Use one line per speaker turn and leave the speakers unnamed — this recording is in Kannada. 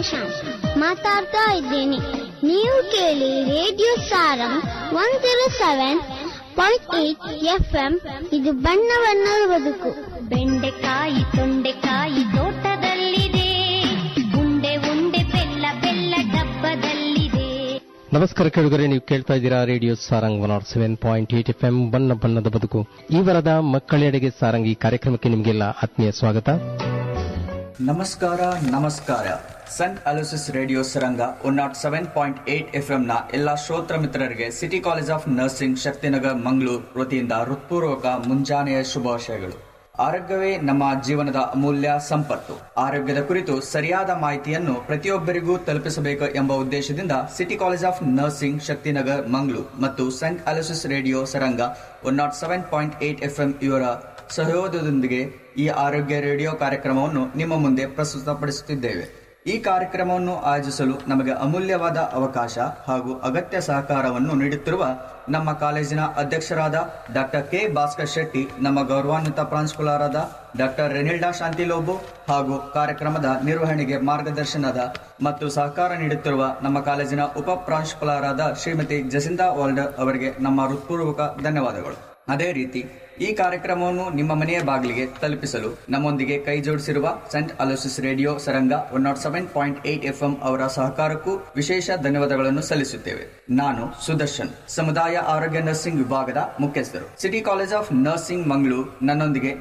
ಪ್ರಶಾಂತ್ ಮಾತಾಡ್ತಾ ಇದ್ದೀನಿ ನೀವು ಕೇಳಿ radio Saarang one zero seven point eight F M ಇದು ಬಣ್ಣ ಬಣ್ಣದ ಬದುಕು
ಬೆಂಡೆಕಾಯಿ ತೊಂಡೆಕಾಯಿ ತೋಟದಲ್ಲಿದೆ ಉಂಡೆ ಉಂಡೆ ಬೆಲ್ಲ ಬೆಲ್ಲ ಡಬ್ಬದಲ್ಲಿದೆ
ನಮಸ್ಕಾರ ಕೇಳುಗರೆ ನೀವು ಕೇಳ್ತಾ ಇದ್ದೀರಾ radio Saarang one nought seven point eight F M ಬಣ್ಣ ಬಣ್ಣದ ಬದುಕು ಈ ವಾರದ ಮಕ್ಕಳೆಡೆಗೆ ಸಾರಂಗ್ ಈ ಕಾರ್ಯಕ್ರಮಕ್ಕೆ ನಿಮಗೆಲ್ಲ ಆತ್ಮೀಯ ಸ್ವಾಗತ
ನಮಸ್ಕಾರ ನಮಸ್ಕಾರ saint Aloysius radio Saranga one nought seven point eight F ನ ಎಲ್ಲಾ ಶ್ರೋತ್ರ ಮಿತ್ರರಿಗೆ city college of nursing Shaktinagar Mangaluru ವತಿಯಿಂದ ಹೃತ್ಪೂರ್ವಕ ಮುಂಜಾನೆಯ ಶುಭಾಶಯಗಳು ಆರೋಗ್ಯವೇ ನಮ್ಮ ಜೀವನದ ಅಮೂಲ್ಯ ಸಂಪತ್ತು ಆರೋಗ್ಯದ ಕುರಿತು ಸರಿಯಾದ ಮಾಹಿತಿಯನ್ನು ಪ್ರತಿಯೊಬ್ಬರಿಗೂ ತಲುಪಿಸಬೇಕು ಎಂಬ ಉದ್ದೇಶದಿಂದ city college of nursing Shaktinagar Mangaluru ಮತ್ತು saint Aloysius radio Saranga one nought seven point eight F ಇವರ ಸಹಯೋಗದೊಂದಿಗೆ ಈ ಆರೋಗ್ಯ ರೇಡಿಯೋ ಕಾರ್ಯಕ್ರಮವನ್ನು ನಿಮ್ಮ ಮುಂದೆ ಪ್ರಸ್ತುತಪಡಿಸುತ್ತಿದ್ದೇವೆ ಈ ಕಾರ್ಯಕ್ರಮವನ್ನು ಆಯೋಜಿಸಲು ನಮಗೆ ಅಮೂಲ್ಯವಾದ ಅವಕಾಶ ಹಾಗೂ ಅಗತ್ಯ ಸಹಕಾರವನ್ನು ನೀಡುತ್ತಿರುವ ನಮ್ಮ ಕಾಲೇಜಿನ ಅಧ್ಯಕ್ಷರಾದ ಡಾಕ್ಟರ್ ಕೆ ಭಾಸ್ಕರ್ ಶೆಟ್ಟಿ ನಮ್ಮ ಗೌರವಾನ್ವಿತ ಪ್ರಾಂಶುಪಾಲರಾದ ಡಾಕ್ಟರ್ ರೆನಿಲ್ಡಾ ಶಾಂತಿಲೋಬು ಹಾಗೂ ಕಾರ್ಯಕ್ರಮದ ನಿರ್ವಹಣೆಗೆ ಮಾರ್ಗದರ್ಶನದ ಮತ್ತು ಸಹಕಾರ ನೀಡುತ್ತಿರುವ ನಮ್ಮ ಕಾಲೇಜಿನ ಉಪ ಪ್ರಾಂಶುಪಾಲರಾದ ಶ್ರೀಮತಿ ಜಸಿಂದಾ ವಾಲ್ಡರ್ ಅವರಿಗೆ ನಮ್ಮ ಹೃತ್ಪೂರ್ವಕ ಧನ್ಯವಾದಗಳು ಅದೇ ರೀತಿ ಈ ಕಾರ್ಯಕ್ರಮವನ್ನು ನಿಮ್ಮ ಮನೆಯ ಬಾಗಿಲಿಗೆ ತಲುಪಿಸಲು ನಮ್ಮೊಂದಿಗೆ ಕೈ ಜೋಡಿಸಿರುವ saint Aloysius radio Saranga one nought seven point eight F ಅವರ ಸಹಕಾರಕ್ಕೂ ವಿಶೇಷ ಧನ್ಯವಾದಗಳನ್ನು ಸಲ್ಲಿಸುತ್ತೇವೆ ನಾನು ಸುದರ್ಶನ್ ಸಮುದಾಯ ಆರೋಗ್ಯ ನರ್ಸಿಂಗ್ ವಿಭಾಗದ ಮುಖ್ಯಸ್ಥರು city college of nursing Mangaluru ನನ್ನೊಂದಿಗೆ